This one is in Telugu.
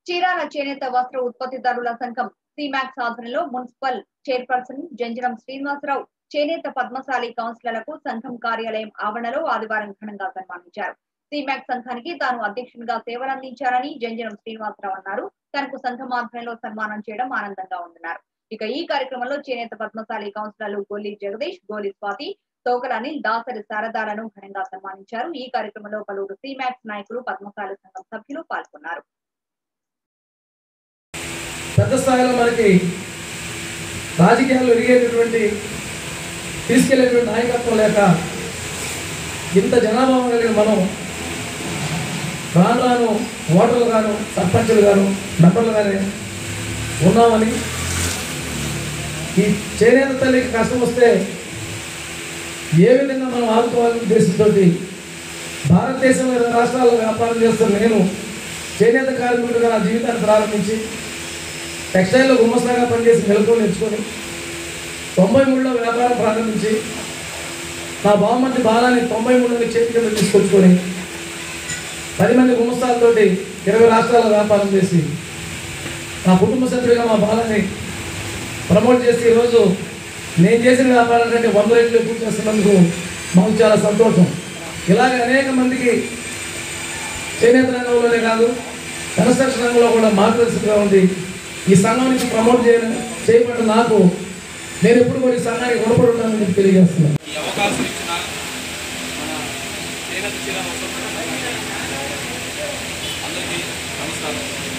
చీరాల చేనేత వస్త్ర ఉత్పత్తిదారుల సంఘం సిమాక్స్ ఆధ్వర్యంలో మున్సిపల్ చైర్పర్సన్ జంజనం శ్రీనివాసరావు చేనేత పద్మశాలి కౌన్సిలర్లకు సంఘం కార్యాలయం ఆవరణలో ఆదివారం ఘనంగా సన్మానించారు సిమాక్స్ సంఘానికి తాను అధ్యక్షునిగా సేవలందించారని జంజనం శ్రీనివాసరావు అన్నారు తనకు సంఘం ఆధ్వర్యంలో సన్మానం చేయడం ఆనందంగా ఉందన్నారు ఇక ఈ కార్యక్రమంలో చేనేత పద్మశాలి కౌన్సిలర్లు గోలి జగదీష్ గోలి స్వాతి తోకలని దాసరి శారదాలను ఘనంగా సన్మానించారు ఈ కార్యక్రమంలో పలువురు సిమాక్స్ నాయకులు పద్మశాలి సంఘం సభ్యులు పాల్గొన్నారు పెద్ద స్థాయిలో మనకి రాజకీయాల్లో ఎదిగేటటువంటి తీసుకెళ్లేటువంటి నాయకత్వం లేక ఇంత జనాభా కలిగిన మనం రాను రాను ఓటర్లు గాను సర్పంచులు గాను మెంబర్లు గానే ఉన్నామని ఈ చేనేత తల్లికి కష్టం వస్తే ఏ విధంగా మనం ఆదుకోవాలనే ఉద్దేశంతో భారతదేశంలో ఇరవై రాష్ట్రాల్లో వ్యాపారం చేస్తున్న నేను చేనేత కార్మికుడిగా నా జీవితాన్ని ప్రారంభించి టెక్స్టైల్లో గుమ్మస్తాగా పనిచేసి మెలకువలు నేర్చుకొని తొంభై మూడులో వ్యాపారం ప్రారంభించి నా బామ్మర్ది బాలాన్ని తొంభై మూడులో చేతి కింద తీసుకొచ్చుకొని పది మంది గుమ్మస్తాలతోటి ఇరవై రాష్ట్రాల్లో వ్యాపారం చేసి నా కుటుంబ సభ్యుడిగా మా బాలాన్ని ప్రమోట్ చేసి ఈరోజు నేను చేసిన వ్యాపారం కంటే వంద రెట్లు ఎక్కువ చేస్తున్నందుకు మాకు చాలా సంతోషం ఇలాగే అనేక మందికి చేనేత రంగంలోనే కాదు కన్స్ట్రక్షన్ రంగంలో కూడా మార్గదర్శకంగా ఉంది ఈ సంఘం నుంచి ప్రమోట్ చేయడం చేయబడిన నాకు నేను ఎప్పుడు కూడా ఈ సంఘానికి రుణపడి ఉంటానని మీకు తెలియజేస్తున్నాను ఈ అవకాశం ఇచ్చిన మన చేనేత చీర అందరికీ నమస్కారం